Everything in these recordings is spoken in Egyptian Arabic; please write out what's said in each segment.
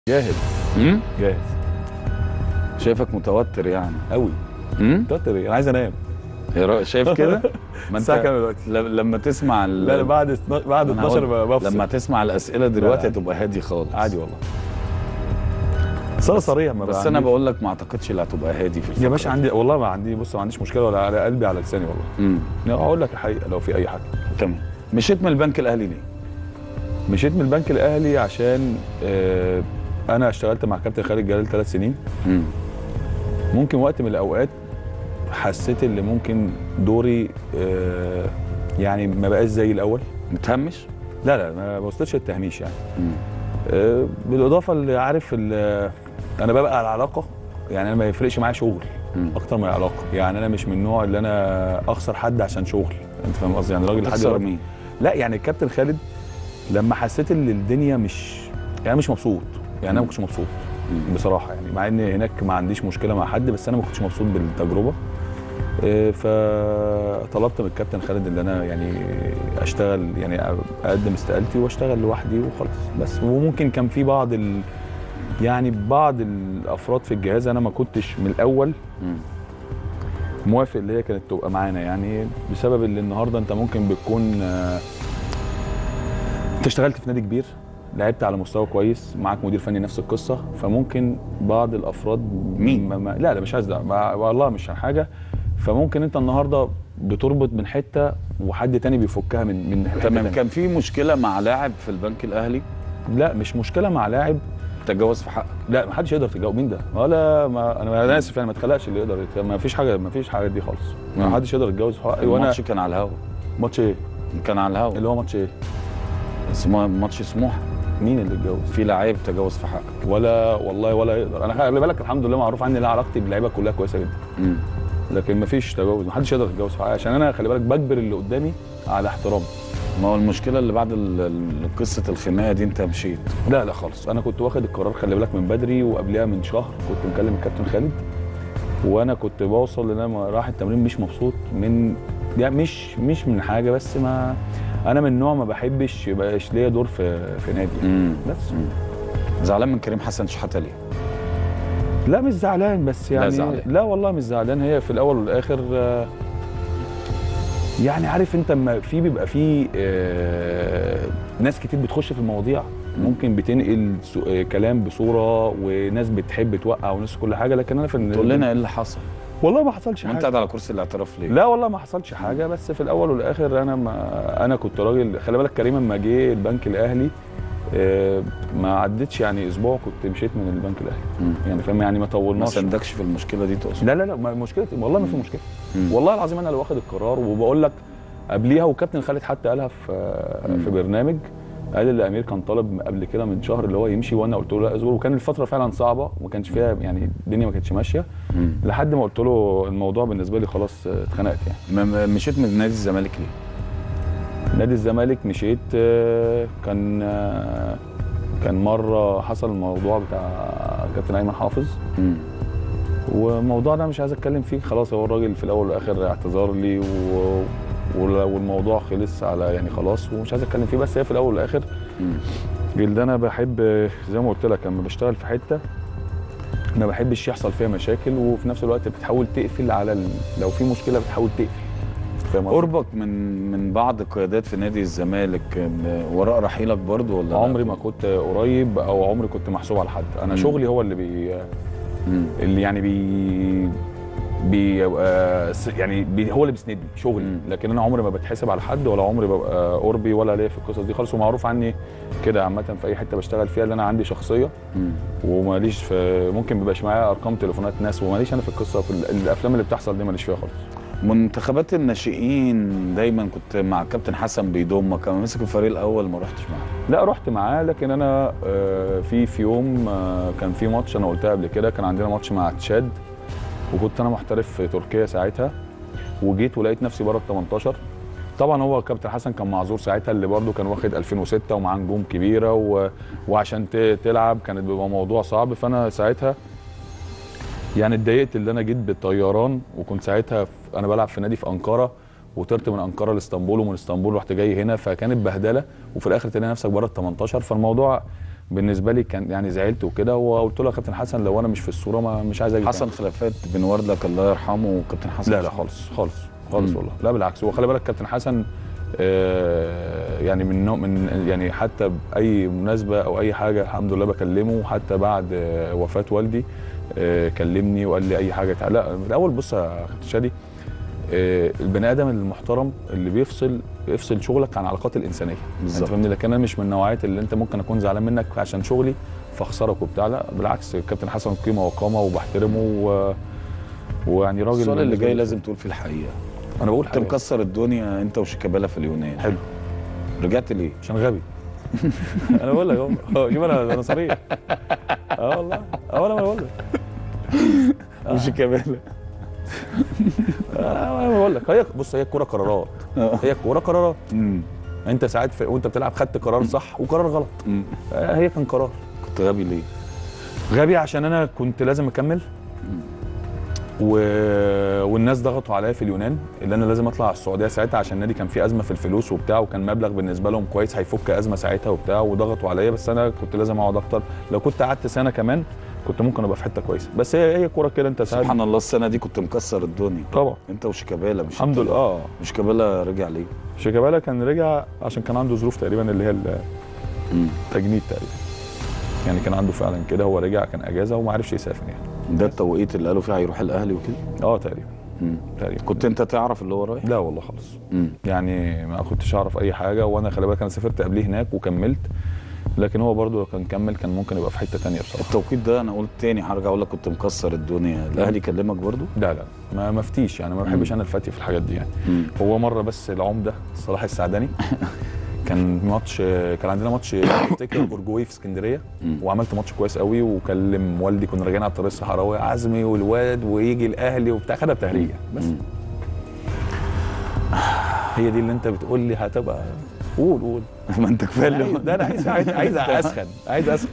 جاهز امم جاهز شايفك متوتر يعني قوي امم توتر ايه انا عايز انام يا را- شايف كده ما الساعه كام دلوقتي ل- لما تسمع ال... لا لا بعد 12 بعد أنا 12 هقول- بفصل لما تسمع الاسئله دلوقتي لا. هتبقى هادي خالص عادي والله صار صريح ما بس بقى انا عندي- بقول لك ما اعتقدش اللي هتبقى هادي في الفقرة يا باشا دي. عندي والله ما عندي بص ما عنديش مشكله ولا على قلبي على لساني والله امم لا، اقول لك الحقيقه لو في اي حاجه تمام مشيت من البنك الاهلي ليه؟ مشيت من البنك الاهلي عشان آه انا اشتغلت مع كابتن خالد جلال ثلاث سنين امم ممكن وقت من الاوقات حسيت ان ممكن دوري آه يعني ما بقاش زي الاول متهمش؟ لا لا ما وصلتش التهميش يعني امم آه، بالاضافه اللي عارف ال- انا ببقى على العلاقه يعني انا ما يفرقش معايا شغل مم. اكتر من العلاقه يعني انا مش من النوع اللي انا اخسر حد عشان شغل انت فاهم قصدي يعني راجل لحد تخسر دلوقتي- مين؟ لا يعني الكابتن خالد لما حسيت ان الدنيا مش يعني مش مبسوط يعني انا ما كنتش مبسوط مم. بصراحه يعني مع ان هناك ما عنديش مشكله مع حد بس انا ما كنتش مبسوط بالتجربه آه، فطلبت من الكابتن خالد ان انا يعني اشتغل يعني اقدم استقالتي واشتغل لوحدي وخلاص بس وممكن كان في بعض ال يعني بعض الافراد في الجهاز انا ما كنتش من الاول مم. موافق اللي هي كانت تبقى معانا يعني بسبب اللي النهارده انت ممكن بتكون آه، انت اشتغلت في نادي كبير لعبت على مستوى كويس معاك مدير فني نفس القصه فممكن بعض الافراد مين؟ ما ما لا لا مش عايز ده ما- والله مش عن حاجه فممكن انت النهارده بتربط من حته وحد تاني بيفكها من من حته تمام تانية. كان في مشكله مع لاعب في البنك الاهلي لا مش مشكله مع لاعب تجاوز في حقك لا ما حدش يقدر يتجاوب مين ده ولا ما انا أنا اسف يعني ما اتخلقش اللي يقدر يتجاوب. ما فيش حاجه ما فيش حاجه دي خالص ما مم. حدش يقدر يتجوز في حقي وانا الماتش كان على الهوا ماتش ايه كان على الهوا اللي هو ماتش ايه اسمه ماتش سموحه مين اللي اتجوز في لعيب تجاوز في حقك ولا والله ولا يقدر انا خلي بالك الحمد لله معروف عني ان علاقتي باللعيبه كلها كويسه جدا امم لكن ما فيش تجاوز ما حدش يقدر يتجوز في حقي عشان انا خلي بالك بجبر اللي قدامي على احترامي ما هو المشكله اللي بعد ال- ال- قصه الخناقه دي انت مشيت لا لا خالص انا كنت واخد القرار خلي بالك من بدري وقبلها من شهر كنت مكلم الكابتن خالد وانا كنت بوصل ان انا لما رايح التمرين مش مبسوط من يعني مش مش من حاجه بس ما انا من نوع ما بحبش يبقاش ليا دور في في نادي امم بس زعلان من كريم حسن شحاته ليه؟ لا مش زعلان بس يعني زعلان. لا والله مش زعلان هي في الاول والاخر آه، يعني عارف انت لما في بيبقى في آه، ناس كتير بتخش في المواضيع ممكن بتنقل سو- آه، كلام بصوره وناس بتحب توقع وناس كل حاجه لكن انا في ال- تقول لنا ايه اللي حصل؟ والله ما حصلش وانت حاجه قاعد على كرسي الاعتراف ليه؟ لا والله ما حصلش حاجه بس في الاول والاخر انا ما انا كنت راجل خلي بالك كريم لما جه البنك الاهلي آه، ما عدتش يعني اسبوع كنت مشيت من البنك الاهلي مم. يعني فاهم يعني ما ما طولناش سندكش في المشكله دي تقصد؟ لا لا لا ما مشكله والله ما في مشكله مم. والله العظيم انا اللي واخد القرار وبقول لك قبليها وكابتن خالد حتى قالها في مم. في برنامج قال اللي امير كان طالب قبل كده من شهر اللي هو يمشي وانا قلت له لا اصبر وكان الفتره فعلا صعبه وما كانش فيها يعني الدنيا ما كانتش ماشيه مم. لحد ما قلت له الموضوع بالنسبه لي خلاص آه، اتخنقت يعني م- م- مشيت من نادي الزمالك ليه؟ نادي الزمالك مشيت آه، كان آه، كان مره حصل الموضوع بتاع كابتن ايمن حافظ مم. والموضوع ده مش عايز اتكلم فيه خلاص هو الراجل في الاول والاخر اعتذر لي و... وال- والموضوع خلص على يعني خلاص ومش عايز اتكلم فيه بس هي في الاول والاخر مم. جلد انا بحب زي ما قلت لك لما بشتغل في حته ما بحبش يحصل فيها مشاكل وفي نفس الوقت بتحاول تقفل على ال... لو في مشكله بتحاول تقفل فاهم قصدي؟ قربك من من بعض القيادات في نادي الزمالك م- وراء رحيلك برضو ولا لا؟ عمري ما كنت قريب او عمري كنت محسوب على حد انا مم. شغلي هو اللي بي مم. اللي يعني بي بي آه، س- يعني بي هو اللي بيسندني شغلي مم. لكن انا عمري ما بتحسب على حد ولا عمري ببقى قربي ولا ليا في القصص دي خالص ومعروف عني كده عامه في اي حته بشتغل فيها اللي انا عندي شخصيه مم. وماليش في ممكن ميبقاش معايا ارقام تليفونات ناس وماليش انا في القصه في ال- الافلام اللي بتحصل دي ماليش فيها خالص منتخبات الناشئين دايما كنت مع كابتن حسن بيضمك اما مسك الفريق الاول ما رحتش معاه لا رحت معاه لكن انا آه، في في يوم آه، كان في ماتش انا قلتها قبل كده كان عندنا ماتش مع تشاد وكنت انا محترف في تركيا ساعتها وجيت ولقيت نفسي بره ال 18 طبعا هو كابتن حسن كان معذور ساعتها اللي برده كان واخد 2006 ومعاه نجوم كبيره و... وعشان ت... تلعب كانت بيبقى موضوع صعب فانا ساعتها يعني اتضايقت اللي انا جيت بالطيران وكنت ساعتها في... انا بلعب في نادي في انقره وطرت من انقره لاسطنبول ومن اسطنبول رحت جاي هنا فكانت بهدله وفي الاخر تلاقي نفسك بره ال 18 فالموضوع بالنسبه لي كان يعني زعلت وكده وقلت له يا كابتن حسن لو انا مش في الصوره ما مش عايز اجي حصل خلافات بين وردك الله يرحمه وكابتن حسن لا لا خالص خالص خالص مم. والله لا بالعكس هو خلي بالك كابتن حسن آه، يعني من نوع من يعني حتى باي مناسبه او اي حاجه الحمد لله بكلمه حتى بعد آه، وفاه والدي آه، كلمني وقال لي اي حاجه تعال- لا الاول بص يا كابتن شادي آه، البني ادم المحترم اللي بيفصل بيفصل شغلك عن العلاقات الانسانيه انت بالظبط. فاهمني لكن انا مش من نوعيه اللي انت ممكن اكون زعلان منك عشان شغلي فاخسرك وبتاع لا بالعكس الكابتن حسن قيمه وقامه وبحترمه و... ويعني راجل السؤال اللي بالنسبة جاي لي- لازم تقول فيه الحقيقه انا بقول انت حاجه مكسر الدنيا انت وشيكابالا في اليونان حلو رجعت ليه؟ عشان غبي انا بقول لك اهو أهو، شوف انا انا صريح اه والله اه والله ما بقول لك وشيكابالا آه، انا بقول لك هي بص هي الكوره قرارات هي الكوره قرارات مم. انت ساعات في وانت بتلعب خدت قرار صح وقرار غلط مم. آه، هي كان قرار كنت غبي ليه؟ غبي عشان انا كنت لازم اكمل و... والناس ضغطوا عليا في اليونان اللي انا لازم اطلع على السعوديه ساعتها عشان النادي كان فيه ازمه في الفلوس وبتاع وكان مبلغ بالنسبه لهم كويس هيفك ازمه ساعتها وبتاع وضغطوا عليا بس انا كنت لازم اقعد اكتر لو كنت قعدت سنه كمان كنت ممكن ابقى في حته كويسه بس هي هي كوره كده انت ساعات سبحان الله السنه دي كنت مكسر الدنيا طبعا انت وشيكابالا مش الحمد لله اه وشيكابالا رجع ليه؟ شيكابالا كان رجع عشان كان عنده ظروف تقريبا اللي هي مم. التجنيد تقريبا يعني كان عنده فعلا كده هو رجع كان اجازه وما عرفش يسافر يعني ده التوقيت اللي قالوا فيه هيروح الاهلي وكده اه تقريبا مم. تقريبا كنت انت تعرف اللي هو رايح؟ لا والله خالص مم. يعني ما كنتش اعرف اي حاجه وانا خلي بالك انا سافرت قبليه هناك وكملت لكن هو برضو لو كان كمل كان ممكن يبقى في حته تانية بصراحه التوقيت ده انا قلت تاني هرجع اقول لك كنت مكسر الدنيا الاهلي كلمك برضو؟ لا لا ما مفتيش يعني ما بحبش انا الفتي في الحاجات دي يعني مم. هو مره بس العمده صلاح السعداني كان ماتش كان عندنا ماتش افتكر اورجواي في اسكندريه مم. وعملت ماتش كويس قوي وكلم والدي كنا راجعين على الطريق الصحراوي عزمي والواد ويجي الاهلي وبتاع خدها بتهريجه بس مم. هي دي اللي انت بتقول لي هتبقى قول قول ما انت كفايه عايز- اللي- ده انا عايز عايز عايز اسخن عايز اسخن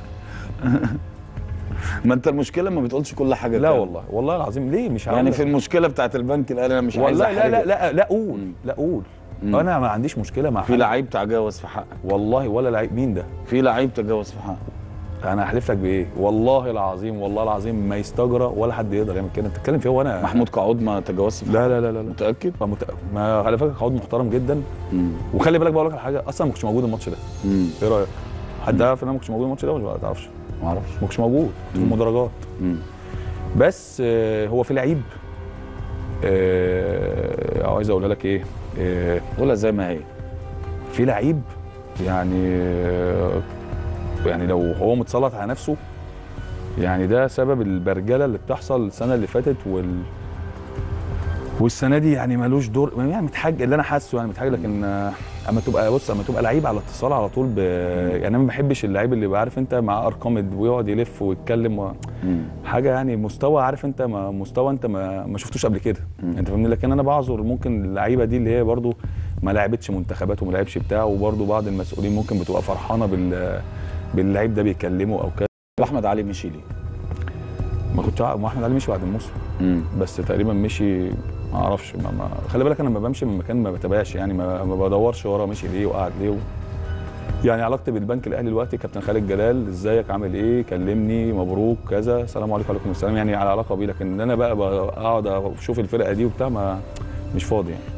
ما انت المشكله ما بتقولش كل حاجه لا كده. والله والله العظيم ليه مش يعني هقول في المشكله بتاعت البنك الاهلي انا مش عايز والله لا أحرجك. لا لا لا قول مم. لا قول مم. انا ما عنديش مشكله مع في حد. لعيب تجاوز في حقك والله ولا لعيب مين ده في لعيب تجاوز في حقك انا احلف لك بايه والله العظيم والله العظيم ما يستجرى ولا حد يقدر يعمل كده انت بتتكلم فيه وانا محمود قعود ما تجاوزش في لا لا لا لا, لا. متاكد ما, مت... ما على فكره قعود محترم جدا مم. وخلي بالك بقول لك على حاجه اصلا ما كنتش موجود الماتش ده مم. ايه رايك حد عارف ان انا ما كنتش موجود الماتش ده ولا ما تعرفش ما اعرفش ما كنتش موجود في مم. المدرجات مم. بس آه، هو في لعيب آه، عايز اقول لك ايه آه، قولها زي ما هي في لعيب يعني آه، يعني لو هو متسلط على نفسه يعني ده سبب البرجله اللي بتحصل السنه اللي فاتت وال والسنه دي يعني ملوش دور يعني متحج اللي انا حاسه يعني متحج لكن آه، اما تبقى بص اما تبقى لعيب على اتصال على طول ب... يعني انا ما بحبش اللعيب اللي يبقى عارف انت مع ارقام ويقعد يلف ويتكلم و... مم. حاجه يعني مستوى عارف انت ما مستوى انت ما, ما شفتوش قبل كده مم. انت فاهمني لكن انا بعذر ممكن اللعيبه دي اللي هي برضو ما لعبتش منتخبات وما لعبش بتاع وبرضو بعض المسؤولين ممكن بتبقى فرحانه بال باللعيب ده بيكلمه او كده احمد علي مشي ليه؟ ما كنتش عارف- ما احمد علي مشي بعد الموسم مم. بس تقريبا مشي ما اعرفش ما, ما خلي بالك انا لما بمشي من مكان ما بتابعش يعني ما, ما بدورش ورا مشي ليه وقعد ليه و... يعني علاقتي بالبنك الاهلي دلوقتي كابتن خالد جلال ازيك عامل ايه كلمني مبروك كذا السلام عليكم وعليكم السلام يعني على علاقه بيه لكن ان انا بقى اقعد اشوف الفرقه دي وبتاع ما مش فاضي يعني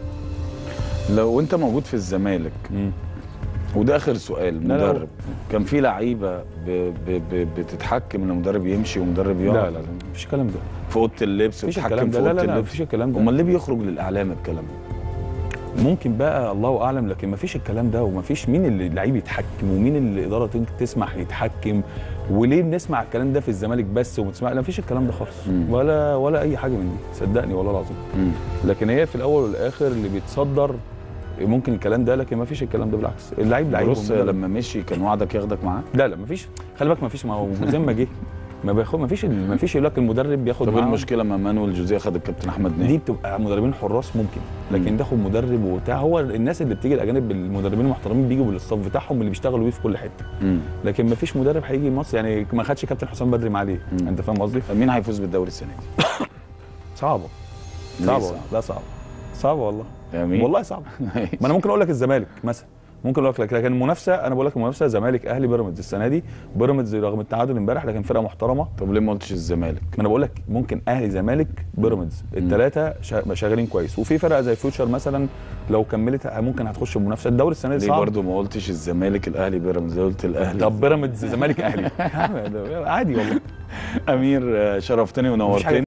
لو انت موجود في الزمالك وده اخر سؤال لا، لا. مدرب كان في لعيبه ب... ب... ب... بتتحكم ان المدرب يمشي ومدرب يقعد لا لا لا مفيش الكلام ده في اوضه اللبس مفيش بتتحكم الكلام في ده لا اوضه لا لا اللبس مفيش الكلام ده امال ليه بيخرج للاعلام الكلام ده؟ ممكن بقى الله اعلم لكن ما فيش الكلام ده وما فيش مين اللي اللعيب يتحكم ومين اللي الاداره تن- تسمح يتحكم وليه بنسمع الكلام ده في الزمالك بس وبتسمع لا ما فيش الكلام ده خالص مم. ولا ولا اي حاجه من دي صدقني والله العظيم مم. لكن هي في الاول والاخر اللي بيتصدر ممكن الكلام ده لكن ما فيش الكلام ده بالعكس اللعيب لعيب بروس والمدرب- لما مشي كان وعدك ياخدك معاه؟ لا لا ما فيش خلي بالك ما فيش ما هو زي ما جه ما بياخد ما فيش ما فيش يقول لك المدرب بياخد طب ايه معاه المشكله لما مانويل جوزيه خد الكابتن احمد ناجي؟ دي بتبقى مدربين حراس ممكن لكن مم. تاخد مدرب وبتاع هو الناس اللي بتيجي الاجانب المدربين المحترمين بيجوا بالاستاف بتاعهم اللي بيشتغلوا بيه في كل حته مم. لكن ما فيش مدرب هيجي مصر يعني ما خدش كابتن حسام بدري معاه ليه مم. انت فاهم قصدي طب مين هيفوز بالدوري السنه دي؟ صعبه ليه صعبه صعب؟ والله. لا صعبه صعبه والله يا مين؟ والله صعبه ما انا ممكن اقول لك الزمالك مثلا ممكن اقول لك لكن المنافسه انا بقول لك المنافسه زمالك اهلي بيراميدز السنه دي بيراميدز رغم التعادل امبارح لكن فرقه محترمه طب ليه ما قلتش الزمالك ما انا بقول لك ممكن اهلي زمالك بيراميدز الثلاثه شا- شغالين كويس وفي فرقه زي فيوتشر مثلا لو كملت ممكن هتخش المنافسه الدوري السنه دي ليه صعب برضو ما قلتش الزمالك الاهلي بيراميدز ليه قلت الاهلي طب بيراميدز زمالك اهلي عادي والله امير آه، شرفتني ونورتني